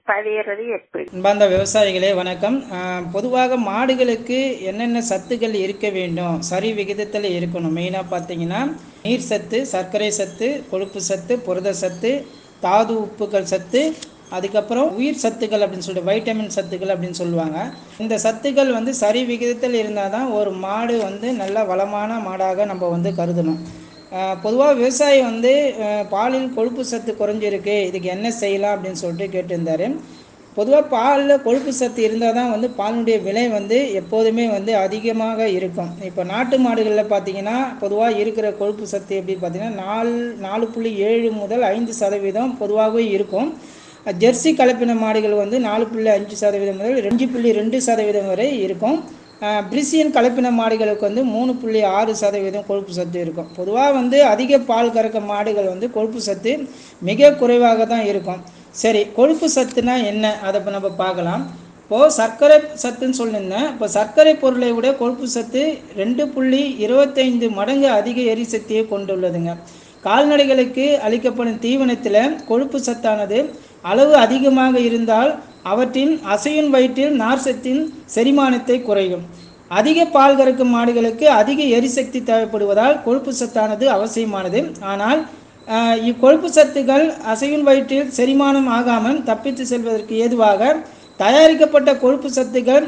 பதியறது எப்படி அன்பார்ந்த விவசாயிகளே வணக்கம் ஆஹ் பொதுவாக மாடுகளுக்கு என்னென்ன சத்துக்கள் இருக்க வேண்டும் சரி விகிதத்தில் இருக்கணும் மெயினாக பார்த்தீங்கன்னா நீர் சத்து சர்க்கரை சத்து கொழுப்பு சத்து புரத சத்து தாது உப்புகள் சத்து அதுக்கப்புறம் உயிர் சத்துக்கள் அப்படின்னு சொல்லிட்டு வைட்டமின் சத்துக்கள் அப்படின்னு சொல்லுவாங்க இந்த சத்துக்கள் வந்து சரி விகிதத்தில் இருந்தால் தான் ஒரு மாடு வந்து நல்ல வளமான மாடாக நம்ம வந்து கருதணும் பொதுவாக விவசாயி வந்து அஹ், பாலில் கொழுப்பு சத்து குறைஞ்சிருக்கு இதுக்கு என்ன செய்யலாம் அப்படின்னு சொல்லிட்டு கேட்டிருந்தாரு பொதுவாக பாலில் கொழுப்பு சத்து இருந்தால் தான் வந்து பாலினுடைய விலை வந்து எப்போதுமே வந்து அதிகமாக இருக்கும் இப்போ நாட்டு மாடுகளில் பார்த்தீங்கன்னா பொதுவாக இருக்கிற கொழுப்பு சத்து எப்படி பார்த்தீங்கன்னா நாலு நாலு புள்ளி ஏழு முதல் ஐந்து சதவீதம் பொதுவாகவே இருக்கும் ஜெர்சி கலப்பின மாடுகள் வந்து நாலு புள்ளி அஞ்சு சதவீதம் முதல் ரெண்டு புள்ளி ரெண்டு சதவீதம் வரை இருக்கும் அஹ் பிரிசியன் கலப்பின மாடுகளுக்கு வந்து மூணு புள்ளி ஆறு சதவீதம் கொழுப்பு சத்து இருக்கும் பொதுவாக வந்து அதிக பால் கறக்க மாடுகள் வந்து கொழுப்பு சத்து மிக குறைவாக தான் இருக்கும் சரி கொழுப்பு சத்துனா என்ன அதை இப்போ நம்ம பார்க்கலாம் இப்போது சர்க்கரை சத்துன்னு சொல்லியிருந்தேன் இப்போ சர்க்கரை பொருளை விட கொழுப்பு சத்து ரெண்டு புள்ளி இருபத்தைந்து மடங்கு அதிக எரிசக்தியை கொண்டுள்ளதுங்க கால்நடைகளுக்கு அளிக்கப்படும் தீவனத்தில் கொழுப்பு சத்தானது அளவு அதிகமாக இருந்தால் அவற்றின் அசையின் வயிற்றில் நார் சத்தின் செரிமானத்தை குறையும் அதிக பால் கறக்கும் மாடுகளுக்கு அதிக எரிசக்தி தேவைப்படுவதால் கொழுப்பு சத்தானது அவசியமானது ஆனால் ஆஹ், இக்கொழுப்பு சத்துக்கள் அசையின் வயிற்றில் செரிமானம் ஆகாமல் தப்பித்து செல்வதற்கு ஏதுவாக தயாரிக்கப்பட்ட கொழுப்பு சத்துக்கள்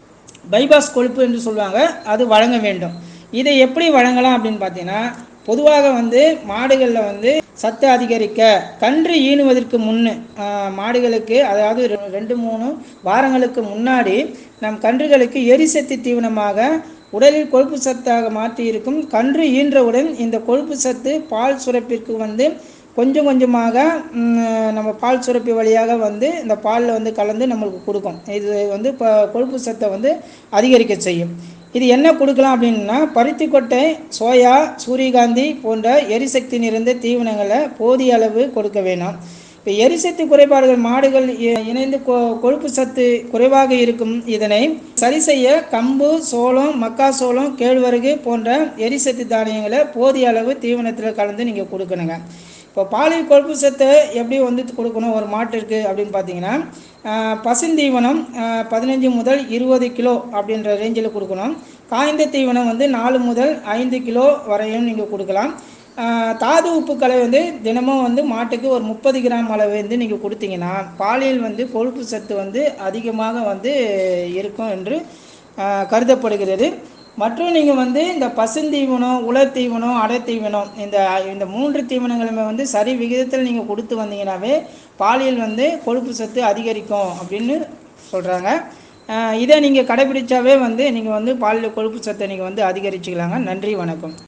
பைபாஸ் கொழுப்பு என்று சொல்லுவாங்க அது வழங்க வேண்டும் இதை எப்படி வழங்கலாம் அப்படின்னு பார்த்தீங்கன்னா பொதுவாக வந்து மாடுகளில் வந்து சத்து அதிகரிக்க கன்று ஈனுவதற்கு முன்னு ஆஹ், மாடுகளுக்கு அதாவது ரெ- ரெண்டு மூணு வாரங்களுக்கு முன்னாடி நம் கன்றுகளுக்கு எரிசக்தி தீவனமாக உடலில் கொழுப்பு சத்தாக மாற்றி இருக்கும் கன்று ஈன்றவுடன் இந்த கொழுப்பு சத்து பால் சுரப்பிற்கு வந்து கொஞ்சம் கொஞ்சமாக ம், நம்ம பால் சுரப்பி வழியாக வந்து இந்த பாலில் வந்து கலந்து நம்மளுக்கு கொடுக்கும் இது வந்து இப்போ கொழுப்பு சத்தை வந்து அதிகரிக்க செய்யும் இது என்ன கொடுக்கலாம் அப்படின்னா பருத்தி கொட்டை சோயா சூரியகாந்தி போன்ற எரிசக்தி நிறைந்த தீவனங்களை போதிய அளவு கொடுக்க வேணும் இப்போ எரிசக்தி குறைபாடுகள் மாடுகள் இ- இணைந்து கொ- கொழுப்பு சத்து குறைவாக இருக்கும் இதனை சரி செய்ய கம்பு சோளம் மக்காசோளம் கேழ்வரகு போன்ற எரிசக்தி தானியங்களை போதிய அளவு தீவனத்தில் கலந்து நீங்கள் கொடுக்கணுங்க இப்போ பாலில் கொழுப்பு சத்தை எப்படி வந்து கொடுக்கணும் ஒரு மாட்டிற்கு அப்படின்னு பார்த்தீங்கன்னா ஆஹ், பசுந்தீவனம் ஆஹ், பதினஞ்சு முதல் இருபது கிலோ அப்படின்ற ரேஞ்சில் கொடுக்கணும் காய்ந்த தீவனம் வந்து நாலு முதல் ஐந்து கிலோ வரையும் நீங்கள் கொடுக்கலாம் ஆஹ், தாது உப்புக்களை வந்து தினமும் வந்து மாட்டுக்கு ஒரு முப்பது கிராம் அளவு வந்து நீங்கள் கொடுத்தீங்கன்னா பாலில் வந்து கொழுப்பு சத்து வந்து அதிகமாக வந்து இருக்கும் என்று ஆஹ், கருதப்படுகிறது மற்றும் நீங்கள் வந்து இந்த பசுந்தீவனம் உலர் தீவனம் அடை தீவனம் இந்த இந்த மூன்று தீவனங்களுமே வந்து சரி விகிதத்தில் நீங்கள் கொடுத்து வந்தீங்கன்னாவே பாலியல் வந்து கொழுப்பு சத்து அதிகரிக்கும் அப்படின்னு சொல்கிறாங்க இதை நீங்கள் கடைபிடிச்சாவே வந்து நீங்கள் வந்து பாலியல் கொழுப்பு சத்தை நீங்கள் வந்து அதிகரிச்சுக்கலாங்க நன்றி வணக்கம்